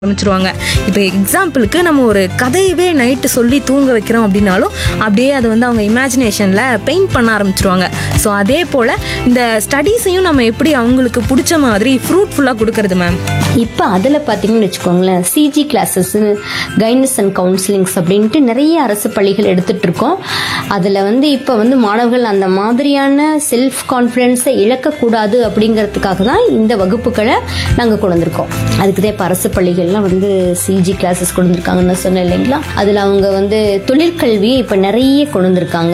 ஆரம்பிச்சிருவாங்க இப்போ எக்ஸாம்பிளுக்கு நம்ம ஒரு கதையவே நைட்டு சொல்லி தூங்க வைக்கிறோம் அப்படின்னாலும் அப்படியே அதை வந்து அவங்க இமேஜினேஷனில் பெயிண்ட் பண்ண ஆரம்பிச்சிருவாங்க ஸோ அதே போல் இந்த ஸ்டடீஸையும் நம்ம எப்படி அவங்களுக்கு பிடிச்ச மாதிரி ஃப்ரூட்ஃபுல்லாக கொடுக்கறது மேம் இப்போ அதில் பார்த்தீங்கன்னு வச்சுக்கோங்களேன் சிஜி கிளாஸஸ் கைனஸ் அண்ட் கவுன்சிலிங்ஸ் அப்படின்ட்டு நிறைய அரசு பள்ளிகள் எடுத்துட்டு இருக்கோம் அதில் வந்து இப்போ வந்து மாணவர்கள் அந்த மாதிரியான செல்ஃப் கான்ஃபிடென்ஸை இழக்கக்கூடாது அப்படிங்கிறதுக்காக தான் இந்த வகுப்புகளை நாங்கள் கொண்டு வந்திருக்கோம் அதுக்கு தான் இப்போ அரசு பள்ளிகள்லாம் வந்து சிஜி கிளாஸஸ் கொண்டு வந்திருக்காங்கன்னு சொன்னேன் இல்லைங்களா அதில் அவங்க வந்து தொழிற்கல்வியை இப்போ நிறைய கொண்டு வந்திருக்காங்க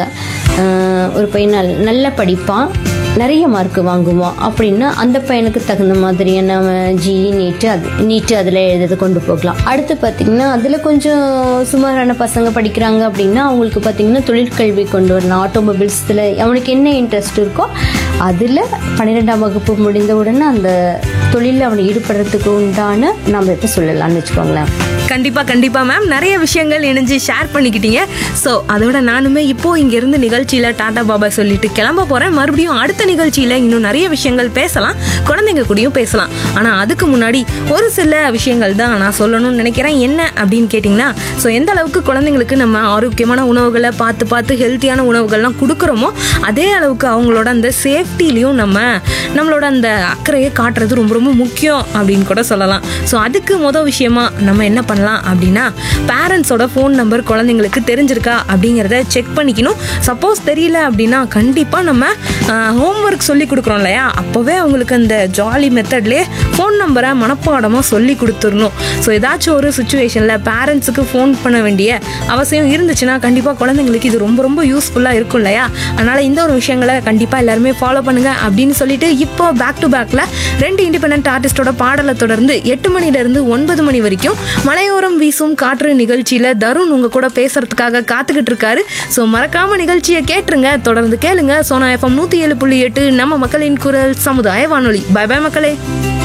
ஆஹ் ஒரு பையன் நல்- நல்ல படிப்பான் நிறைய மார்க் வாங்குவான் அப்படின்னா அந்த பையனுக்கு தகுந்த மாதிரியான ஜி நீட்டு அது நீட்டு அதில் எழுத கொண்டு போகலாம் அடுத்து பார்த்தீங்கன்னா அதில் கொஞ்சம் சுமாரான பசங்க படிக்கிறாங்க அப்படின்னா அவங்களுக்கு பார்த்தீங்கன்னா தொழிற்கல்வி கொண்டு வரலாம் ஆட்டோமொபைல்ஸில் அவனுக்கு என்ன இன்ட்ரெஸ்ட் இருக்கோ அதில் பன்னிரெண்டாம் வகுப்பு முடிந்த உடனே அந்த தொழிலில் அவனை ஈடுபடுறதுக்கு உண்டான நம்ம இப்போ சொல்லலாம்னு வச்சுக்கோங்களேன் கண்டிப்பாக கண்டிப்பாக மேம் நிறைய விஷயங்கள் இணைஞ்சு ஷேர் பண்ணிக்கிட்டீங்க ஸோ அதோட நானுமே இப்போ இங்கேருந்து நிகழ்ச்சியில் டாடா பாபா சொல்லிட்டு கிளம்ப போகிறேன் மறுபடியும் அடுத்த நிகழ்ச்சியில் இன்னும் நிறைய விஷயங்கள் பேசலாம் குழந்தைங்க கூடயும் பேசலாம் ஆனால் அதுக்கு முன்னாடி ஒரு சில விஷயங்கள் தான் நான் சொல்லணும்னு நினைக்கிறேன் என்ன அப்படின்னு கேட்டிங்கன்னா ஸோ எந்த அளவுக்கு குழந்தைங்களுக்கு நம்ம ஆரோக்கியமான உணவுகளை பார்த்து பார்த்து ஹெல்த்தியான உணவுகள்லாம் கொடுக்குறோமோ அதே அளவுக்கு அவங்களோட அந்த சேஃப்டிலையும் நம்ம நம்மளோட அந்த அக்கறையை காட்டுறது ரொம்ப ரொம்ப முக்கியம் அப்படின்னு கூட சொல்லலாம் ஸோ அதுக்கு மொதல் விஷயமா நம்ம என்ன பண்ணலாம் அப்படின்னா பேரண்ட்ஸோட ஃபோன் நம்பர் குழந்தைங்களுக்கு தெரிஞ்சிருக்கா அப்படிங்கிறத செக் பண்ணிக்கணும் சப்போஸ் தெரியல அப்படின்னா கண்டிப்பாக நம்ம ஹோம்ஒர்க் சொல்லி கொடுக்குறோம் இல்லையா அப்போவே அவங்களுக்கு அந்த ஜாலி மெத்தட்லேயே ஃபோன் நம்பரை மனப்பாடமாக சொல்லி கொடுத்துடணும் ஸோ ஏதாச்சும் ஒரு சுச்சுவேஷனில் பேரண்ட்ஸுக்கு ஃபோன் பண்ண வேண்டிய அவசியம் இருந்துச்சுன்னா கண்டிப்பாக குழந்தைங்களுக்கு இது ரொம்ப ரொம்ப யூஸ்ஃபுல்லாக இருக்கும் இல்லையா அதனால் இந்த ஒரு விஷயங்களை கண்டிப்பாக எல்லாருமே ஃபாலோ பண்ணுங்க அப்படின்னு சொல்லிட்டு இப்போ பேக் டு பேக்கில் ரெண்டு இண்டிபெண்ட் ஆர்டிஸ்டோட பாடலை தொடர்ந்து எட்டு மணிலேருந்து ஒன்பது மணி வரைக்கும் மலையோரம் வீசும் காற்று நிகழ்ச்சியில் தருண் உங்க கூட பேசுறதுக்காக காத்துக்கிட்டு இருக்காரு ஸோ மறக்காம நிகழ்ச்சியை கேட்டுருங்க தொடர்ந்து கேளுங்க சோனா எஃப்எம் நூற்றி ஏழு புள்ளி எட்டு நம்ம மக்களின் குரல் சமுதாய வானொலி பை பை மக்களே